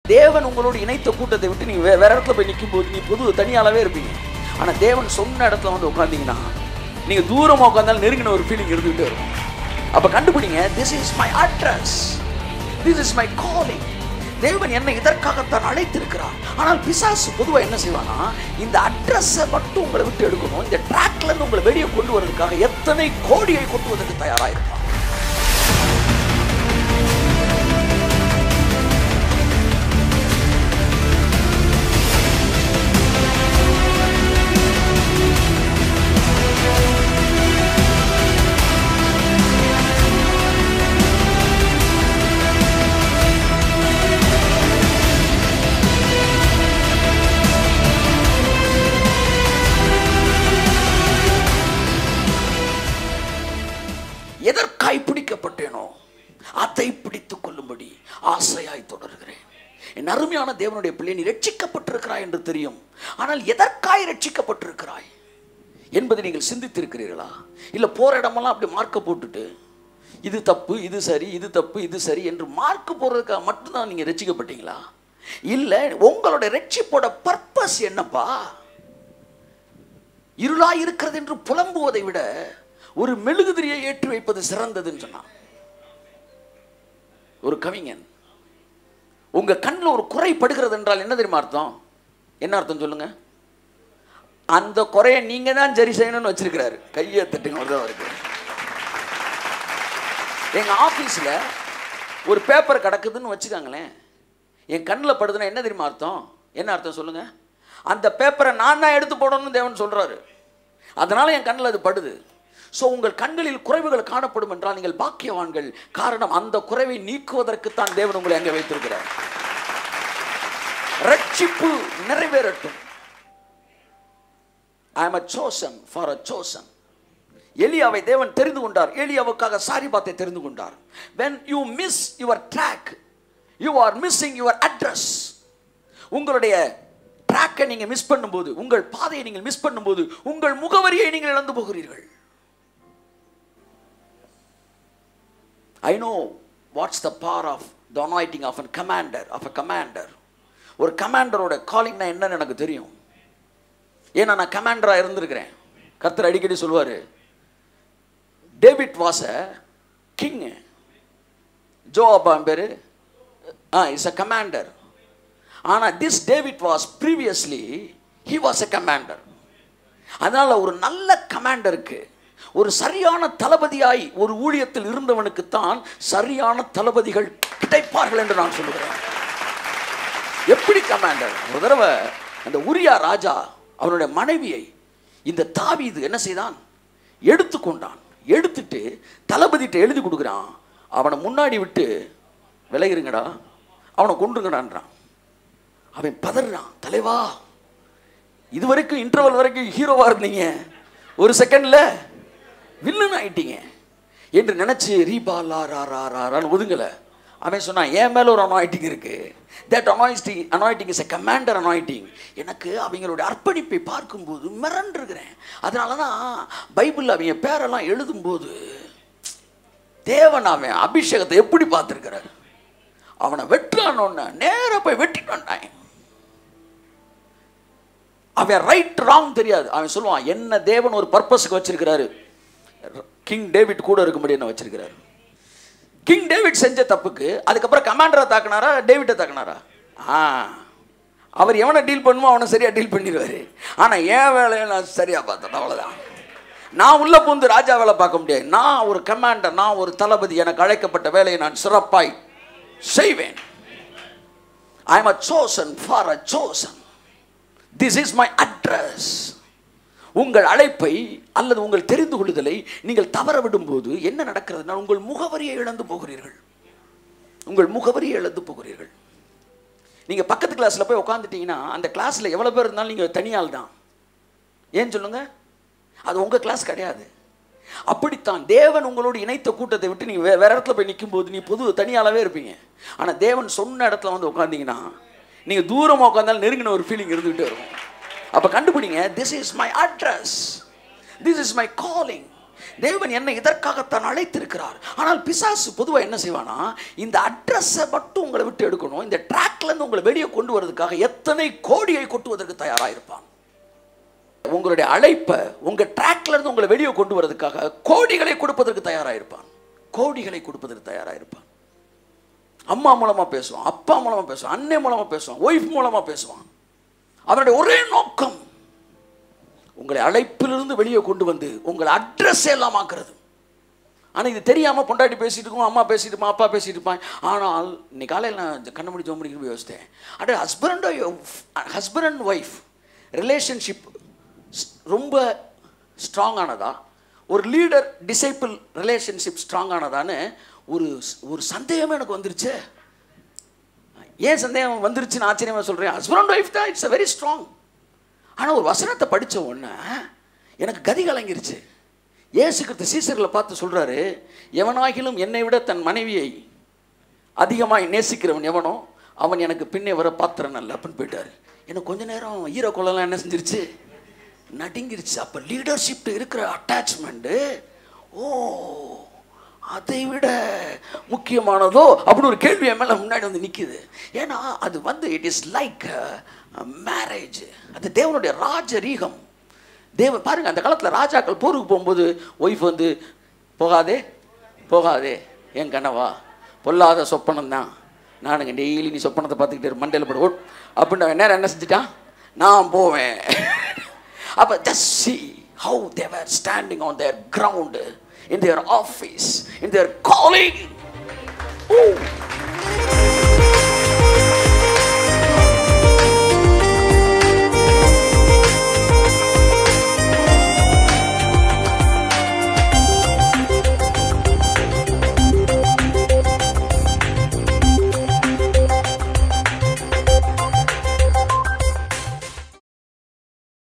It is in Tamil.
தேவன் உங்களோட இணைத்த கூட்டத்தை விட்டு நீங்க வே- வேற இடத்துல போய் நிற்கும் போது நீ புது தனியாளவே இருப்பீங்க ஆனா தேவன் சொன்ன இடத்துல வந்து உட்காந்தீங்கன்னா நீங்க தூரமா உட்காந்தாலும் நெருங்கின ஒரு ஃபீலிங் இருந்துகிட்டே இருக்கும் அப்ப கண்டுபிடிங்க this is my address this is my calling தேவன் என்னை இதற்காகத்தான் அழைத்திருக்கிறார் ஆனால் பிசாசு பொதுவா என்ன செய்வானா இந்த அட்ரஸை மட்டும் உங்களை விட்டு எடுக்கணும் இந்த ட்ராக்ல இருந்து உங்களை வெளியே கொண்டு வரதுக்காக எத்தனை கோடியை கொட்டுவதற்கு தயாரா இருப்பான் எதற்காய் பிடிக்கப்பட்டேனோ அதை பிடித்துக் கொள்ளும்படி ஆசையாய் தொடர்கிறேன் என் அருமையான தேவனுடைய பிள்ளை நீ ரட்சிக்கப்பட்டிருக்கிறாய் என்று தெரியும் ஆனால் எதற்காய் ரட்சிக்கப்பட்டிருக்கிறாய் என்பதை நீங்கள் சிந்தித்திருக்கிறீர்களா இல்ல போற இடமெல்லாம் அப்படி மார்க்க போட்டுட்டு இது தப்பு இது சரி இது தப்பு இது சரி என்று மார்க் போடுறதுக்காக மட்டும்தான் நீங்க ரட்சிக்கப்பட்டீங்களா இல்ல உங்களோட ரட்சிப்போட பர்பஸ் என்னப்பா இருளாய் இருக்கிறது என்று புலம்புவதை விட ஒரு மெழுகுதிரியை ஏற்றி வைப்பது சிறந்ததுன்னு சொன்னான் ஒரு கவிஞன் உங்க கண்ணில் ஒரு குறை படுகிறது என்றால் என்ன தெரியுமா அர்த்தம் என்ன அர்த்தம் சொல்லுங்க அந்த குறையை நீங்க தான் சரி செய்யணும்னு வச்சிருக்கிறாரு கையை தட்டுங்க ஒரு அவருக்கு எங்க ஆபீஸ்ல ஒரு பேப்பர் கிடக்குதுன்னு வச்சுக்காங்களேன் என் கண்ணில் படுதுன்னா என்ன தெரியுமா அர்த்தம் என்ன அர்த்தம் சொல்லுங்க அந்த பேப்பரை நான் தான் எடுத்து போடணும்னு தேவன் சொல்றாரு அதனால என் கண்ணில் அது படுது ஸோ உங்கள் கண்களில் குறைவுகள் காணப்படும் என்றால் நீங்கள் பாக்கியவான்கள் காரணம் அந்த குறைவை நீக்குவதற்குத்தான் தேவன் உங்களை அங்கே வைத்திருக்கிறார் ரட்சிப்பு நிறைவேறட்டும் I am a chosen for a chosen எலியாவை தேவன் தெரிந்து கொண்டார் எலியாவுக்காக சாரிபாத்தை தெரிந்து கொண்டார் when you miss your track you are missing your address உங்களுடைய ட்ராக்கை நீங்க மிஸ் பண்ணும்போது உங்கள் பாதையை நீங்கள் மிஸ் பண்ணும்போது உங்கள் முகவரியை நீங்கள் இழந்து போகிறீர்கள் I know what's the bar of the anointing of an commander of a commander ஒரு கமாண்டரோட காலிங்னா என்னன்னு எனக்கு தெரியும் ஏன்னா நான் கமாண்டராக இருந்திருக்கிறேன் கர்த்தர் அடிக்கடி சொல்லுவார் டேவிட் வாஸ் அ கிங் ஜோ அப்பா பேர் ஆ இஸ் அ கமாண்டர் ஆனால் this David was previously he was a commander அதனால் ஒரு நல்ல கமாண்டருக்கு ஒரு சரியான தளபதியாய் ஒரு ஊழியத்தில் இருந்தவனுக்குத்தான் சரியான தளபதிகள் கிடைப்பார்கள் என்று நான் சொல்லுகிறேன் எப்படி கமாண்டர் ஒரு தடவை அந்த உரியா ராஜா அவனுடைய மனைவியை இந்த தாவீது என்ன செய்தான் எடுத்துக்கொண்டான் எடுத்துட்டு தளபதிட்ட எழுதி கொடுக்குறான் அவனை முன்னாடி விட்டு விலகிருங்கடா அவனை கொண்டுங்கடான்றான் அவன் பதறான் தலைவா இது வரைக்கும் இன்டர்வல் வரைக்கும் ஹீரோவா இருந்தீங்க ஒரு செகண்ட்ல வில்லன் ஆயிட்டீங்க என்று நினைச்சு ரீபா லா ரா ரா ரா ரான்னு ஒதுங்கல அவன் சொன்னான் என் மேல ஒரு அனாயிட்டிங் இருக்கு that anointing anointing is a commander anointing எனக்கு அவங்களுடைய அர்ப்பணிப்பை பார்க்கும்போது மிரண்டிருக்கிறேன் அதனால தான் பைபிள் அவங்க பேரெல்லாம் எழுதும்போது தேவன் அவன் அபிஷேகத்தை எப்படி பார்த்துருக்கிறார் அவனை வெட்டுறான்னு நேரா போய் வெட்டிட்டு வந்துட்டான் அவன் ரைட் ராங் தெரியாது அவன் சொல்லுவான் என்ன தேவன் ஒரு பர்பஸ்க்கு வச்சிருக்கிறாரு கிங் டேவிட் கூட இருக்கும்படி என்ன வச்சிருக்கிறாரு கிங் டேவிட் செஞ்ச தப்புக்கு அதுக்கப்புறம் கமாண்டரை தாக்குனாரா டேவிட்டை தாக்குனாரா ஆ அவர் எவனை டீல் பண்ணுமோ அவனை சரியா டீல் பண்ணிடுவாரு ஆனா என் வேலையை நான் சரியா பார்த்தேன் அவ்வளவுதான் நான் உள்ள பூந்து ராஜா வேலை பார்க்க முடியாது நான் ஒரு கமாண்டர் நான் ஒரு தளபதி எனக்கு அழைக்கப்பட்ட வேலையை நான் சிறப்பாய் செய்வேன் I am a chosen for a chosen this is my address உங்கள் அழைப்பை அல்லது உங்கள் தெரிந்து கொள்ளுதலை நீங்கள் தவற விடும்போது என்ன நடக்கிறதுனா உங்கள் முகவரியை இழந்து போகிறீர்கள் உங்கள் முகவரியை இழந்து போகிறீர்கள் நீங்க பக்கத்து கிளாஸ்ல போய் உட்காந்துட்டீங்கன்னா அந்த கிளாஸ்ல எவ்வளவு பேர் இருந்தாலும் நீங்க தனியால் தான் ஏன் சொல்லுங்க அது உங்க கிளாஸ் கிடையாது அப்படித்தான் தேவன் உங்களோடு இணைத்த கூட்டத்தை விட்டு நீங்க வே- வேற இடத்துல போய் நிற்கும்போது நீ பொது தனியாளவே இருப்பீங்க ஆனா தேவன் சொன்ன இடத்துல வந்து உட்காந்தீங்கன்னா நீங்க தூரமா உட்காந்தாலும் நெருங்கின ஒரு ஃபீலிங் இருந்துகிட்டே இருக்கும் அப்ப கண்டுபிடிங்க this is my address this is my calling தேவன் என்னை இதற்காகத்தான் அழைத்திருக்கிறார் ஆனால் பிசாசு பொதுவாக என்ன செய்வானா இந்த அட்ரஸை மட்டும் உங்களை விட்டு எடுக்கணும் இந்த ட்ராக்ல இருந்து உங்களை வெளியே கொண்டு வரதுக்காக எத்தனை கோடியை கொட்டுவதற்கு தயாராக இருப்பான் உங்களுடைய அழைப்பை உங்க ட்ராக்ல இருந்து உங்களை வெளியே கொண்டு வரதுக்காக கோடிகளை கொடுப்பதற்கு தயாராக இருப்பான் கோடிகளை கொடுப்பதற்கு தயாராக இருப்பான் அம்மா மூலமா பேசுவான் அப்பா மூலமா பேசுவான் அன்னை மூலமா பேசுவான் ஒய்ஃப் மூலமா பேசுவான் அவனுடைய ஒரே நோக்கம் உங்களை அழைப்பிலிருந்து வெளியே கொண்டு வந்து உங்களை அட்ரஸ் எல்லாம் ஆக்குறது ஆனால் இது தெரியாமல் பொண்டாட்டி பேசிட்டு இருக்கும் அம்மா பேசிட்டு இருப்பான் அப்பா பேசிட்டு இருப்பான் ஆனால் இன்னைக்கு காலையில் நான் கண்ண முடி ஜோம் முடிக்கணும் யோசித்தேன் அட husband husband and wife relationship ரொம்ப ஸ்ட்ராங் ஆனதா ஒரு லீடர் டிசைபிள் ரிலேஷன்ஷிப் ஸ்ட்ராங் ஆனதான்னு ஒரு ஒரு சந்தேகமே எனக்கு வந்துருச்சு ஏன் சந்தேகம் வந்துருச்சுன்னு ஆச்சரியமாக சொல்கிறேன் ஹஸ்பண்ட் அண்ட் ஒய்ஃப் தான் இட்ஸ் அ வெரி ஸ்ட்ராங் ஆனால் ஒரு வசனத்தை படித்த உடனே எனக்கு கதி கலங்கிருச்சு ஏசு கிறிஸ்து சீசர்களை பார்த்து சொல்கிறாரு எவனாகிலும் என்னை விட தன் மனைவியை அதிகமாக நேசிக்கிறவன் எவனோ அவன் எனக்கு பின்னே வர பாத்திரம் நல்ல அப்படின்னு போயிட்டாரு எனக்கு கொஞ்ச நேரம் ஈர கொள்ளலாம் என்ன செஞ்சிருச்சு நடுங்கிருச்சு அப்போ லீடர்ஷிப் இருக்கிற அட்டாச்மெண்ட்டு ஓ அதை விட முக்கியமானதோ அப்படின்னு ஒரு கேள்வி என் மேலே முன்னாடி வந்து நிற்கிது ஏன்னா அது வந்து இட் இஸ் லைக் மேரேஜ் அது தேவனுடைய ராஜரீகம் தேவன் பாருங்க அந்த காலத்தில் ராஜாக்கள் போருக்கு போகும்போது ஒய்ஃப் வந்து போகாதே போகாதே என் கனவா பொல்லாத சொப்பனம் தான் நானுங்க டெய்லி நீ சொப்பனத்தை பார்த்துக்கிட்டு மண்டையில் போட ஓட் அப்படின்னு அவன் நேரம் என்ன செஞ்சுட்டான் நான் போவேன் அப்போ just see how they're standing on their ground in their office, in their calling. Oh,